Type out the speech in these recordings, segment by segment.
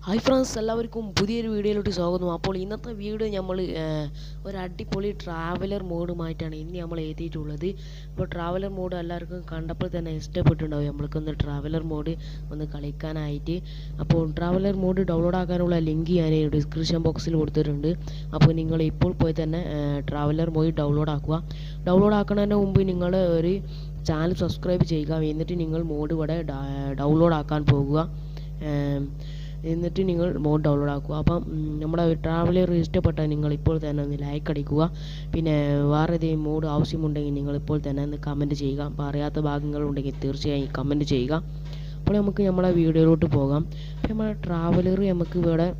Hi friends എല്ലാവർക്കും പുതിയൊരു വീഡിയോയിലോട്ട് സ്വാഗതം അപ്പോൾ ഇന്നത്തെ വീഡിയോ നമ്മൾ ഒരു അടിപൊളി ട്രാവലർ മോഡുമായിട്ടാണ് ഇനി നമ്മൾ എഴുതിയിട്ടുള്ളത് അപ്പോൾ ട്രാവലർ മോഡ് എല്ലാവർക്കും കണ്ടപ്പോൾ തന്നെ ഇഷ്ടപ്പെട്ടിട്ടുണ്ടാവും നമ്മൾക്കൊന്ന് ട്രാവലർ മോഡ് ഒന്ന് കളിക്കാനായിട്ട് അപ്പോൾ ട്രാവലർ മോഡ് ഡൗൺലോഡ് ആക്കാനുള്ള ലിങ്ക് ഞാൻ ഡിസ്ക്രിപ്ഷൻ ബോക്സിൽ കൊടുത്തിട്ടുണ്ട് അപ്പോൾ നിങ്ങൾ ഇപ്പോൾ പോയി തന്നെ ട്രാവലർ മോഡ് ഡൗൺലോഡ് ആക്കുക ഡൗൺലോഡ് ആക്കുന്നതിന് മുമ്പ് നിങ്ങൾ ഒരു ചാനൽ സബ്സ്ക്രൈബ് ചെയ്യുക എന്നിട്ട് നിങ്ങൾ മോഡ് ഇവിടെ ഡൗൺലോഡ് ആക്കാൻ പോകുക ഏം, എന്നിട്ട് നിങ്ങൾ മോഡ് ഡൗൺലോഡ് ആക്കുക അപ്പം ഉം, നമ്മുടെ ട്രാവലർ ഇഷ്ടപ്പെട്ടാൽ നിങ്ങൾ ഇപ്പോൾ തന്നെ ഒന്ന് ലൈക്ക് അടിക്കുക പിന്നെ വേറെ ഏതെങ്കിലും മോഡ് ആവശ്യമുണ്ടെങ്കിൽ നിങ്ങൾ ഇപ്പോൾ തന്നെ ഒന്ന് കമൻറ്റ് ചെയ്യുക അപ്പോൾ അറിയാത്ത ഭാഗങ്ങളുണ്ടെങ്കിൽ തീർച്ചയായും കമൻറ്റ് ചെയ്യുക അപ്പോൾ നമുക്ക് നമ്മളെ വീഡിയോയിലോട്ട് പോകാം അപ്പോൾ നമ്മുടെ ട്രാവലർ നമുക്ക് ഇവിടെ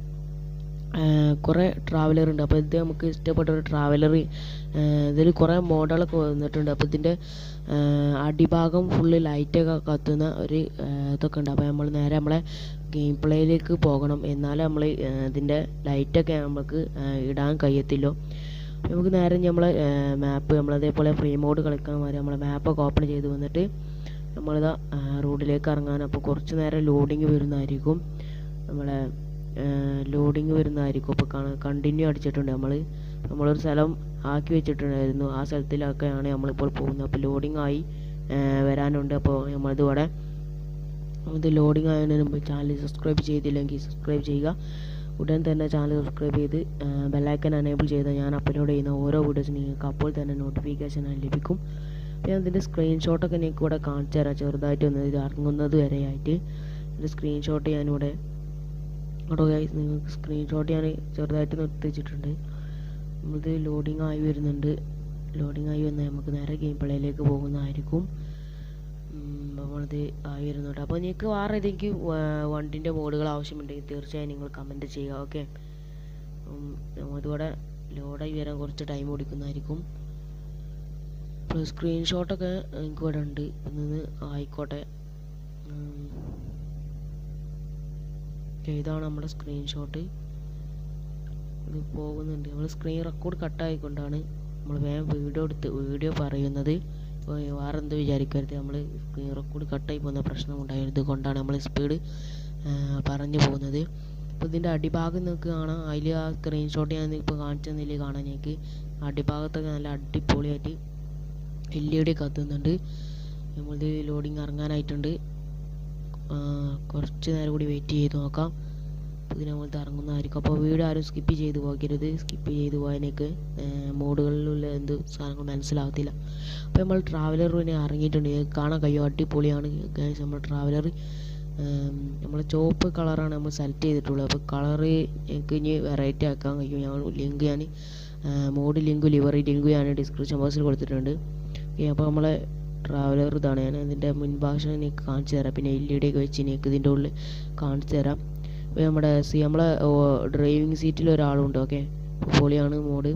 കുറേ ട്രാവലർ ഉണ്ട് അപ്പോൾ ഇത് നമുക്ക് ഇഷ്ടപ്പെട്ട ഒരു ട്രാവലർ ഇതിൽ കുറേ മോഡലൊക്കെ വന്നിട്ടുണ്ട് അപ്പോൾ ഇതിൻ്റെ അടിഭാഗം ഫുള്ള് ലൈറ്റൊക്കെ കത്തുന്ന ഒരു ആ, ഇതൊക്കെ ഉണ്ട് അപ്പോൾ നമ്മൾ നേരെ നമ്മളെ ഗെയിം പ്ലേയിലേക്ക് പോകണം എന്നാലേ നമ്മൾ ഇതിൻ്റെ ലൈറ്റൊക്കെ നമുക്ക് ആ, ഇടാൻ കഴിയത്തില്ലോ അപ്പോൾ നമുക്ക് നേരെ നമ്മളെ മാപ്പ് നമ്മളതേപോലെ ഫ്രീ മോഡ് കളിക്കാൻ വരെ നമ്മളെ മാപ്പൊക്കെ ഓപ്പൺ ചെയ്ത് വന്നിട്ട് നമ്മളിതാ റോഡിലേക്ക് ഇറങ്ങാൻ അപ്പോൾ കുറച്ച് നേരം ലോഡിങ് വരുന്നതായിരിക്കും നമ്മളെ ലോഡിങ് വരുന്നതായിരിക്കും അപ്പോൾ കണ്ടിന്യൂ അടിച്ചിട്ടുണ്ട് നമ്മൾ നമ്മളൊരു സ്ഥലം ആക്കി വെച്ചിട്ടുണ്ടായിരുന്നു ആ സ്ഥലത്തിലൊക്കെയാണ് നമ്മളിപ്പോൾ പോകുന്നത് അപ്പോൾ ലോഡിങ് ആയി ആ, വരാനുണ്ട് അപ്പോൾ നമ്മളിത് ഇവിടെ ഇത് ലോഡിങ് ആയതിനു മുമ്പ് ചാനൽ സബ്സ്ക്രൈബ് ചെയ്തില്ലെങ്കിൽ സബ്സ്ക്രൈബ് ചെയ്യുക ഉടൻ തന്നെ ചാനൽ സബ്സ്ക്രൈബ് ചെയ്ത് ബെല്ലൈക്കൻ എനേബിൾ ചെയ്താൽ ഞാൻ അപ്ലോഡ് ചെയ്യുന്ന ഓരോ വീഡിയോസും നിങ്ങൾക്ക് അപ്പോൾ തന്നെ നോട്ടിഫിക്കേഷൻ ലഭിക്കും അപ്പോൾ ഞാൻ ഇതിൻ്റെ സ്ക്രീൻഷോട്ടൊക്കെ നിങ്ങൾക്ക് ഇവിടെ കാണിച്ചു തരാം ചെറുതായിട്ടൊന്ന് ഇത് ഇറങ്ങുന്നത് വരെയായിട്ട് ഇതിൻ്റെ സ്ക്രീൻഷോട്ട് ഞാനിവിടെ കേട്ടോ ഗൈസ് നിങ്ങൾക്ക് സ്ക്രീൻഷോട്ട് ഞാൻ ചെറുതായിട്ട് നിർത്തി വെച്ചിട്ടുണ്ട് ഇത് ലോഡിങ് ആയി വരുന്നുണ്ട് ലോഡിങ് ആയി വന്നാൽ നമുക്ക് നേരെ ഗെയിം പ്ലേയിലേക്ക് പോകുന്നതായിരിക്കും ഉം, നമ്മളിത് ആയി വരുന്നുണ്ട് അപ്പോൾ നിങ്ങൾക്ക് വേറെ ഏതെങ്കിലും വണ്ടിൻ്റെ മോഡുകൾ ആവശ്യമുണ്ടെങ്കിൽ തീർച്ചയായും നിങ്ങൾ കമൻറ്റ് ചെയ്യുക ഓക്കെ നമ്മളിവിടെ ലോഡായി വരാൻ കുറച്ച് ടൈം കൊടുക്കുന്നതായിരിക്കും ഇപ്പോൾ സ്ക്രീൻഷോട്ടൊക്കെ എനിക്ക് ഇവിടെ ഉണ്ട് ഇന്ന് ആയിക്കോട്ടെ ഉം. ഓക്കെ, ഇതാണ് നമ്മുടെ സ്ക്രീൻഷോട്ട് ഇത് പോകുന്നുണ്ട് നമ്മൾ സ്ക്രീൻ റെക്കോർഡ് കട്ടായിക്കൊണ്ടാണ് നമ്മൾ വേഗം വീഡിയോ എടുത്ത് വീഡിയോ പറയുന്നത് ഇപ്പോൾ വേറെ എന്ത് വിചാരിക്കരുത് നമ്മൾ സ്ക്രീൻ റെക്കോർഡ് കട്ടായി പോകുന്ന പ്രശ്നം ഉണ്ടായത് കൊണ്ടാണ് നമ്മൾ സ്പീഡ് പറഞ്ഞു പോകുന്നത് അപ്പോൾ ഇതിൻ്റെ അടിഭാഗം നിങ്ങൾക്ക് കാണാം അതിൽ ആ സ്ക്രീൻഷോട്ട് ഞാൻ ഇപ്പോൾ കാണിച്ചു തന്നില്ല കാണാൻ എനിക്ക് അടിഭാഗത്തൊക്കെ നല്ല അടിപൊളിയായിട്ട് എൽ ഇ ഡി കത്തുന്നുണ്ട് നമ്മളിത് ലോഡിങ് ഇറങ്ങാനായിട്ടുണ്ട് ആ, കുറച്ച് നേരം കൂടി വെയിറ്റ് ചെയ്ത് നോക്കാം അപ്പോൾ ഇതിന് നമ്മൾ ഇറങ്ങുന്നതായിരിക്കും അപ്പോൾ വീഡിയോ ആരും സ്കിപ്പ് ചെയ്ത് പോകരുത് സ്കിപ്പ് ചെയ്ത് പോയതിനേക്ക് മോഡുകളിലുള്ള എന്ത് സാധനങ്ങൾ മനസ്സിലാകത്തില്ല അപ്പോൾ നമ്മൾ ട്രാവലർ പിന്നെ ഇറങ്ങിയിട്ടുണ്ട് ഇത് കാണാൻ കഴിയും അടിപൊളിയാണ് ഗൈസ് നമ്മൾ ട്രാവലർ നമ്മൾ ചുവപ്പ് കളറാണ് നമ്മൾ സെലക്ട് ചെയ്തിട്ടുള്ളത് അപ്പോൾ കളറ് എനിക്ക് ഇനി വെറൈറ്റി ആക്കാൻ കഴിയും ഞാൻ ലിങ്ക് ഞാൻ മോഡ് ലിങ്ക് ലിവറി ലിങ്ക് ഞാൻ ഡിസ്ക്രിപ്ഷൻ ബോക്സിൽ കൊടുത്തിട്ടുണ്ട് ഓക്കെ അപ്പോൾ നമ്മളെ ട്രാവലർ ഇതാണ് ഞാൻ ഇതിൻ്റെ മുൻഭാഷ എനിക്ക് കാണിച്ചു തരാം പിന്നെ എൽ ഇ ഡി ഒക്കെ വെച്ച് എനിക്ക് ഇതിൻ്റെ ഉള്ളിൽ കാണിച്ചു തരാം ഇപ്പോൾ നമ്മുടെ സി നമ്മളെ ഡ്രൈവിംഗ് സീറ്റിൽ ഒരാളുണ്ട് ഓക്കെ പൊളിയാണ് മോഡ്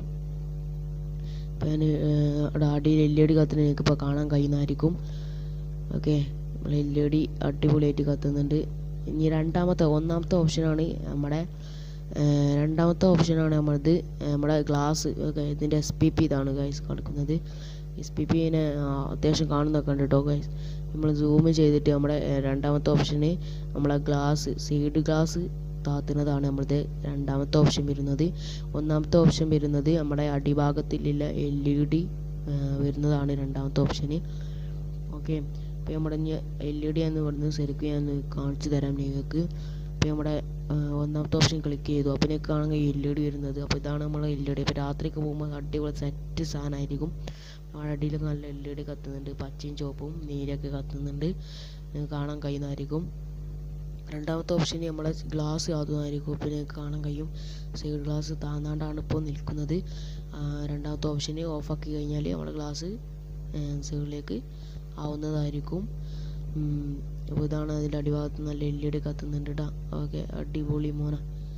ഇപ്പോൾ ഞാൻ അവിടെ അടിയിൽ എൽ ഇ ഡി കത്തുന്നത് നിങ്ങൾക്ക് ഇപ്പോൾ കാണാൻ കഴിയുന്നതായിരിക്കും ഓക്കെ നമ്മൾ എൽ ഇ ഡി അടിപൊളിയായിട്ട് കത്തുന്നുണ്ട് ഇനി രണ്ടാമത്തെ ഒന്നാമത്തെ ഓപ്ഷനാണ് നമ്മുടെ ആ, രണ്ടാമത്തെ ഓപ്ഷനാണ് നമ്മളത് നമ്മുടെ ഗ്ലാസ് ഓക്കെ ഇതിൻ്റെ എസ് പി പി ഇതാണ് ഗൈസ് കാണിക്കുന്നത് എസ് പി പിന്നെ അത്യാവശ്യം കാണുന്നൊക്കെ ഉണ്ട് കേട്ടോ ഗൈസ് നമ്മൾ സൂം ചെയ്തിട്ട് നമ്മുടെ ആ, രണ്ടാമത്തെ ഓപ്ഷന് നമ്മളെ ഗ്ലാസ് സൈഡ് ഗ്ലാസ് താത്തുന്നതാണ് നമ്മളത് രണ്ടാമത്തെ ഓപ്ഷൻ വരുന്നത് ഒന്നാമത്തെ ഓപ്ഷൻ വരുന്നത് നമ്മുടെ അടിഭാഗത്തിലുള്ള എൽ ഇ ഡി വരുന്നതാണ് രണ്ടാമത്തെ ഓപ്ഷന് ഓക്കെ അപ്പോൾ നമ്മുടെ ഇനി എൽ ഇ ഡി എന്ന് ഇവിടുന്ന് ശരിക്കും ഞാൻ ഒന്ന് കാണിച്ചു തരാം നിങ്ങൾക്ക് അപ്പോൾ നമ്മുടെ ആ, ഒന്നാമത്തെ ഓപ്ഷൻ ക്ലിക്ക് ചെയ്തു അപ്പോൾ നിങ്ങൾക്ക് കാണാൻ എൽ ഇ ഡി വരുന്നത് അപ്പോൾ ഇതാണ് നമ്മളെ എൽ ഇ ഡി ഇപ്പോൾ രാത്രിയൊക്കെ പോകുമ്പോൾ അടിപൊളി സെറ്റ് സാധനമായിരിക്കും നമ്മുടെ അടിയിലൊക്കെ നല്ല എൽ ഇ ഡി കത്തുന്നുണ്ട് പച്ചയും ചുവപ്പും നീലൊക്കെ കത്തുന്നുണ്ട് നിങ്ങൾക്ക് കാണാൻ കഴിയുന്നതായിരിക്കും രണ്ടാമത്തെ ഓപ്ഷൻ നമ്മളെ ഗ്ലാസ് ആകുന്നതായിരിക്കും പിന്നെ നിങ്ങൾക്ക് കാണാൻ കഴിയും സൈഡ് ഗ്ലാസ് താന്നാണ്ടാണ് ഇപ്പോൾ നിൽക്കുന്നത് ആ, രണ്ടാമത്തെ ഓപ്ഷന് ഓഫാക്കി കഴിഞ്ഞാൽ നമ്മുടെ ഗ്ലാസ് സൈഡിലേക്ക് ആവുന്നതായിരിക്കും ഉം, അപ്പോൾ ഇതാണ് അതിൻ്റെ അടിഭാഗത്ത് നല്ല എൽ ഇ ഡി കത്തുന്നുണ്ട് കേട്ടോ ഓക്കെ അടിപൊളി മോന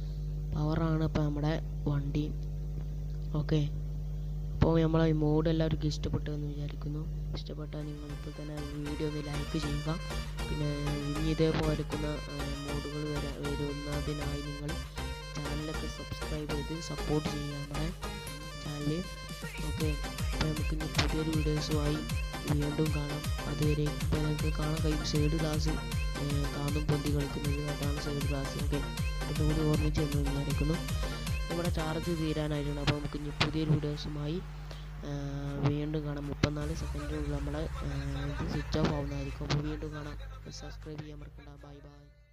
പവറാണ് ഇപ്പോൾ നമ്മുടെ വണ്ടി ഓക്കെ അപ്പോൾ നമ്മളെ ഈ മോഡ് എല്ലാവർക്കും ഇഷ്ടപ്പെട്ടു എന്ന് വിചാരിക്കുന്നു ഇഷ്ടപ്പെട്ടാൽ നിങ്ങൾ ഇപ്പോൾ തന്നെ വീഡിയോ ഒന്ന് ലൈക്ക് ചെയ്യുക പിന്നെ ഇനി ഇതേപോലെക്കുന്ന മോഡുകൾ വരാ വരുന്നതിനായി നിങ്ങൾ ചാനലൊക്കെ സബ്സ്ക്രൈബ് ചെയ്ത് സപ്പോർട്ട് ചെയ്യുക നമ്മുടെ ചാനൽ ഓക്കെ അപ്പോൾ നമുക്ക് ഇനി പുതിയൊരു വീഡിയോസുമായി വീണ്ടും കാണാം അതുവരെ ഇപ്പോൾ നമുക്ക് കാണാൻ കഴിയും സൈഡ് ഗ്ലാസ് താന്നും പൊന്തി കളിക്കുന്നത് അതാണ് സൈഡ് ഗ്ലാസ് ഓക്കെ ഒന്നുകൂടി ഓർമ്മിച്ച് എന്ന് വിചാരിക്കുന്നു നമ്മുടെ ചാർജ് തീരാനായിട്ടുണ്ട് അപ്പോൾ നമുക്ക് ഇനി പുതിയൊരു വീഡിയോസുമായി വീണ്ടും കാണാം മുപ്പത്തിനാല് സെക്കൻഡിനുള്ളിൽ നമ്മളെ ഇത് സ്വിച്ച് ഓഫ് ആവുന്നതായിരിക്കും അപ്പോൾ വീണ്ടും കാണാം സബ്സ്ക്രൈബ് ചെയ്യാൻ മറക്കണ്ട ബൈ ബൈ